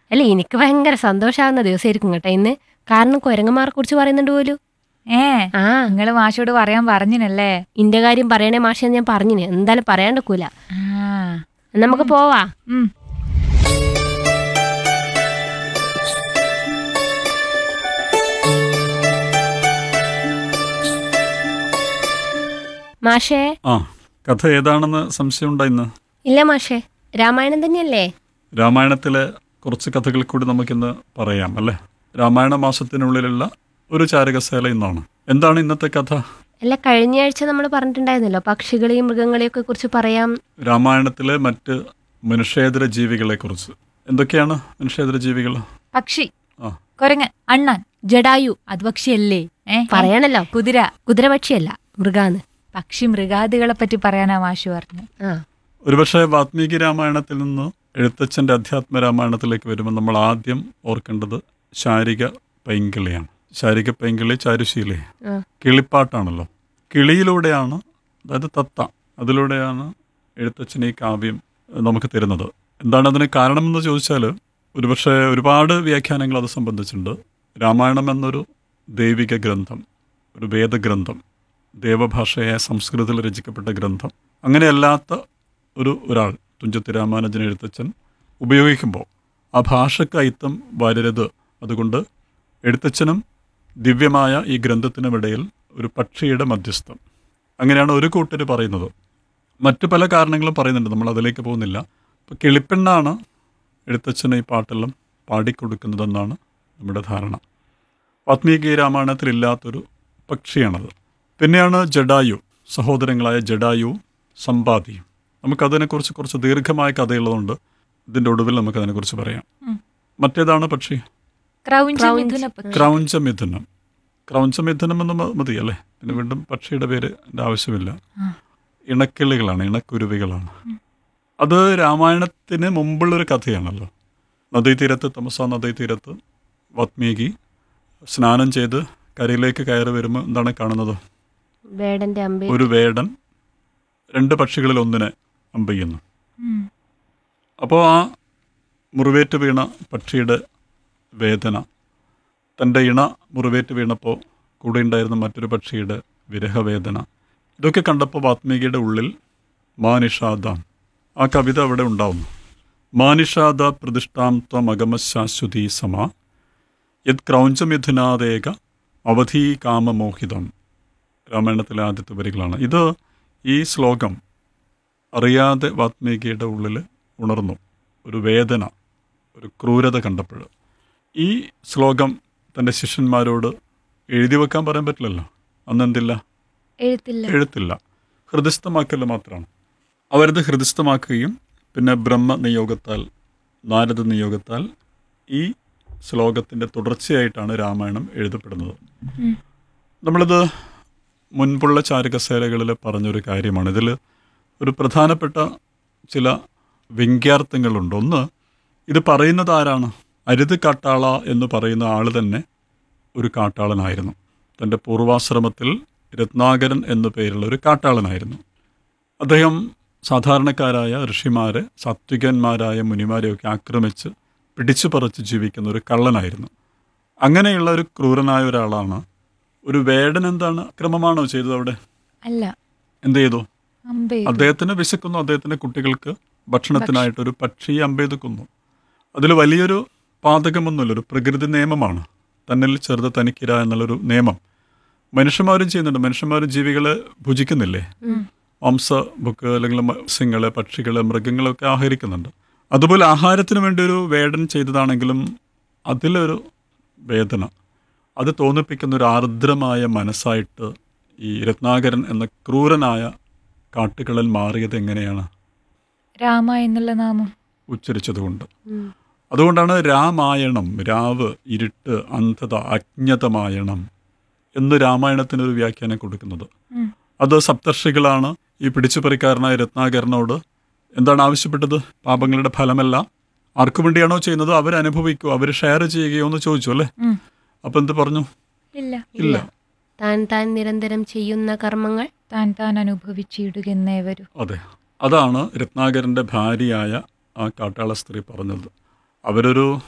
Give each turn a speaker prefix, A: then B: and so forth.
A: അല്ല എനിക്ക് ഭയങ്കര സന്തോഷാവുന്ന ദിവസമായിരിക്കും കേട്ടോ ഇന്ന് കാരണം കുരങ്ങന്മാരെ കുറിച്ച് പറയുന്നുണ്ട് പോലും
B: ഏ
A: ആ
B: നിങ്ങള് മാഷോട് പറയാൻ പറഞ്ഞിനല്ലേ
A: ഇന്റെ കാര്യം പറയണേ മാഷെ ഞാൻ പറഞ്ഞിന് എന്തായാലും പറയാണ്ടക്കൂല
B: ആ
A: നമുക്ക് പോവാ
B: ഉം.
A: മാഷേ
C: ആ കഥ ഏതാണെന്ന് സംശയമുണ്ടോ ഇന്ന്
A: ഇല്ല മാഷേ രാമായണം തന്നെയല്ലേ
C: രാമായണത്തിലെ കുറച്ച് കഥകൾ കൂടി നമുക്കിന്ന് പറയാം അല്ലേ രാമായണ മാസത്തിനുള്ളിലുള്ള ഒരു ചാരകശാല ഇന്നാണ് എന്താണ് ഇന്നത്തെ കഥ
A: അല്ല കഴിഞ്ഞ ആഴ്ച നമ്മൾ പറഞ്ഞിട്ടുണ്ടായിരുന്നല്ലോ പക്ഷികളെയും മൃഗങ്ങളെയും ഒക്കെ കുറിച്ച് പറയാം
C: രാമായണത്തിലെ മറ്റ് മനുഷ്യേതര ജീവികളെ കുറിച്ച് എന്തൊക്കെയാണ് മനുഷ്യേതര ജീവികൾ
B: പക്ഷി
C: ആ
B: കൊരങ്ങൻ അണ്ണാൻ
A: ജഡായു
B: അത് പക്ഷിയല്ലേ ഏ
A: പറയണല്ലോ
B: കുതിര
A: കുതിരപക്ഷിയല്ല മൃഗാന്ന്
B: പക്ഷി മൃഗാദികളെ പറ്റി പറയാനാ മാഷു പറഞ്ഞു
A: ആ
C: ഒരുപക്ഷെ വാത്മീകി രാമായണത്തിൽ നിന്ന് എഴുത്തച്ഛൻ്റെ അധ്യാത്മ രാമായണത്തിലേക്ക് വരുമ്പോൾ നമ്മൾ ആദ്യം ഓർക്കേണ്ടത് ശാരിക പൈങ്കിളിയാണ് ശാരിക പൈങ്കിളി ചാരുശീലി
A: ആ.
C: കിളിപ്പാട്ടാണല്ലോ കിളിയിലൂടെയാണ് അതായത് തത്ത അതിലൂടെയാണ് എഴുത്തച്ഛൻ ഈ കാവ്യം നമുക്ക് തരുന്നത് എന്താണ് അതിന് കാരണമെന്ന് ചോദിച്ചാൽ ഒരുപക്ഷെ ഒരുപാട് വ്യാഖ്യാനങ്ങൾ അത് സംബന്ധിച്ചിട്ടുണ്ട് രാമായണം എന്നൊരു ദൈവിക ഗ്രന്ഥം ഒരു വേദഗ്രന്ഥം ദേവഭാഷയായ സംസ്കൃതത്തിൽ രചിക്കപ്പെട്ട ഗ്രന്ഥം അങ്ങനെയല്ലാത്ത ഒരു ഒരാൾ തുഞ്ചത്ത് രാമാനുജൻ എഴുത്തച്ഛൻ ഉപയോഗിക്കുമ്പോൾ ആ ഭാഷക്ക് അയിത്തം വരരുത് അതുകൊണ്ട് എഴുത്തച്ഛനും ദിവ്യമായ ഈ ഗ്രന്ഥത്തിനുമിടയിൽ ഒരു പക്ഷിയുടെ മധ്യസ്ഥം അങ്ങനെയാണ് ഒരു കൂട്ടർ പറയുന്നത് മറ്റു പല കാരണങ്ങളും പറയുന്നുണ്ട് നമ്മൾ അതിലേക്ക് പോകുന്നില്ല ഇപ്പോൾ കിളിപ്പെണ്ണാണ് എഴുത്തച്ഛന് ഈ പാട്ടെല്ലാം പാടിക്കൊടുക്കുന്നതെന്നാണ് നമ്മുടെ ധാരണ വാത്മീകി രാമായണത്തിലില്ലാത്തൊരു പക്ഷിയാണത് പിന്നെയാണ് ജഡായു സഹോദരങ്ങളായ ജഡായു സമ്പാദിയും നമുക്കതിനെക്കുറിച്ച് കുറച്ച് ദീർഘമായ കഥയുള്ളതുകൊണ്ട് ഇതിൻ്റെ ഒടുവിൽ നമുക്കതിനെക്കുറിച്ച് പറയാം
B: ഉം.
C: മറ്റേതാണ് പക്ഷി
B: ക്രൗഞ്ച
A: ക്രൗഞ്ച്.
B: മിഥുന പക്ഷി
C: ക്രൗഞ്ചമിഥുനം ക്രൗഞ്ചമിഥുനം എന്ന് മ- മതി അല്ലേ പിന്നെ വീണ്ടും പക്ഷിയുടെ പേര് ന്റെ ആവശ്യമില്ല
B: ആ.
C: ഇണക്കിളികളാണ് ഇണക്കുരുവികളാണ് അത് രാമായണത്തിന് മുമ്പുള്ളൊരു കഥയാണല്ലോ നദീതീരത്ത് തമസ നദീതീരത്ത് വാത്മീകി സ്നാനം ചെയ്ത് കരയിലേക്ക് കയറി വരുമ്പോൾ എന്താണ് കാണുന്നത്
A: വേടന്റെ അമ്പേ
C: ഒരു വേടൻ രണ്ട് പക്ഷികളിൽ ഒന്നിനെ അമ്പെയ്യുന്നു
B: ഉം.
C: അപ്പോൾ ആ മുറിവേറ്റ് വീണ പക്ഷിയുടെ വേദന തൻ്റെ ഇണ മുറിവേറ്റ് വീണപ്പോൾ കൂടെ ഉണ്ടായിരുന്ന മറ്റൊരു പക്ഷിയുടെ വിരഹവേദന ഇതൊക്കെ കണ്ടപ്പോൾ വാത്മീകിയുടെ ഉള്ളിൽ മാനിഷാദാം ആ കവിത അവിടെ ഉണ്ടാവുന്നു മാനിഷാദ പ്രതിഷ്ഠാം ത്വമഗമശാശ്വതീ സമ യത് ക്രൗഞ്ചമിഥുനാദേക അവധീ കാമമോഹിതം രാമായണത്തിലെ ആദ്യത്തെ വരികളാണ് ഇത് ഈ ശ്ലോകം അറിയാതെ വാത്മീകിയുടെ ഉള്ളിൽ ഉണർന്നു ഒരു വേദന ഒരു ക്രൂരത കണ്ടപ്പോൾ ഈ ശ്ലോകം തൻ്റെ ശിഷ്യന്മാരോട് എഴുതി വെക്കാൻ പറയാൻ പറ്റില്ലല്ലോ അന്നെന്തില്ല
B: എഴുത്തില്ല
C: എഴുത്തില്ല ഹൃദയസ്ഥമാക്കൽ മാത്രമാണ് അവരത് ഹൃദയസ്ഥമാക്കുകയും പിന്നെ ബ്രഹ്മ നിയോഗത്താൽ നാരദ നിയോഗത്താൽ ഈ ശ്ലോകത്തിൻ്റെ തുടർച്ചയായിട്ടാണ് രാമായണം എഴുതപ്പെടുന്നത്
B: ഉം.
C: നമ്മളിത് മുൻപുള്ള ചാരുകസേലകളിൽ പറഞ്ഞൊരു കാര്യമാണ് ഇതിൽ ഒരു പ്രധാനപ്പെട്ട ചില വ്യംഗ്യാർത്ഥങ്ങളുണ്ട് ഒന്ന് ഇത് പറയുന്നത് ആരാണ് അരുത് കാട്ടാള എന്ന് പറയുന്ന ആൾ തന്നെ ഒരു കാട്ടാളനായിരുന്നു തൻ്റെ പൂർവാശ്രമത്തിൽ രത്നാകരൻ എന്നു പേരുള്ള ഒരു കാട്ടാളനായിരുന്നു അദ്ദേഹം സാധാരണക്കാരായ ഋഷിമാരെ സാത്വികന്മാരായ മുനിമാരെയൊക്കെ ആക്രമിച്ച് പിടിച്ചു പറിച്ച് ജീവിക്കുന്ന ഒരു കള്ളനായിരുന്നു അങ്ങനെയുള്ള ഒരു ക്രൂരനായ ഒരാളാണ് ഒരു വേടൻ എന്താണ് അക്രമമാണോ ചെയ്തത് അവിടെ
B: അല്ല
C: എന്ത് ചെയ്തു
B: അമ്പേ
C: അദ്ദേഹത്തിന് വിശക്കുന്നു അദ്ദേഹത്തിന്റെ കുട്ടികൾക്ക് ഭക്ഷണത്തിനായിട്ട് ഒരു പക്ഷിയെ അമ്പെയ്ത് കൊന്നു അതിൽ വലിയൊരു പാതകമൊന്നുമില്ല ഒരു പ്രകൃതി നിയമമാണ് തന്നിൽ ചെറുത് തനിക്കിര എന്നുള്ളൊരു നിയമം മനുഷ്യന്മാരും ചെയ്യുന്നുണ്ട് മനുഷ്യന്മാരും ജീവികളെ ഭുജിക്കുന്നില്ലേ മാംസ ബുക്ക് അല്ലെങ്കിൽ മത്സ്യങ്ങള് പക്ഷികള് മൃഗങ്ങളൊക്കെ ആഹരിക്കുന്നുണ്ട് അതുപോലെ ആഹാരത്തിന് വേണ്ടി ഒരു വേടൻ ചെയ്തതാണെങ്കിലും അതിലൊരു വേദന അത് തോന്നിപ്പിക്കുന്ന ഒരു ആർദ്രമായ മനസ്സായിട്ട് ഈ രത്നാകരൻ എന്ന ക്രൂരനായ കാട്ടുകളൻ മാറിയത് എങ്ങനെയാണ്
B: രാമ എന്നുള്ള നാമം
C: ഉച്ചരിച്ചതുകൊണ്ട്
A: ഉം.
C: അതുകൊണ്ടാണ് രാമായണം രാവ് ഇരുട്ട് അന്ധത അജ്ഞതമായണം എന്ന് രാമായണത്തിനൊരു വ്യാഖ്യാനം കൊടുക്കുന്നത്
B: ഉം.
C: അത് സപ്തർഷികളാണ് ഈ പിടിച്ചുപറിക്കാരനായ രത്നാകരനോട് എന്താണ് ആവശ്യപ്പെട്ടത് പാപങ്ങളുടെ ഫലമെല്ലാം ആർക്കു വേണ്ടിയാണോ ചെയ്യുന്നത് അവരനുഭവിക്കൂ അവർ ഷെയർ ചെയ്യുകയോ എന്ന് ചോദിച്ചു അല്ലേ
B: ഉം.
C: അപ്പം എന്ത് പറഞ്ഞു
B: ഇല്ല
C: ഇല്ല
A: താൻ താൻ നിരന്തരം ചെയ്യുന്ന കർമ്മങ്ങൾ
B: താൻ താൻ അനുഭവിച്ചിടുകെന്നേ വരൂ
C: അതെ അതാണ് രത്നാകരൻ്റെ ഭാര്യയായ ആ കാട്ടാള സ്ത്രീ പറഞ്ഞത് അവരൊരു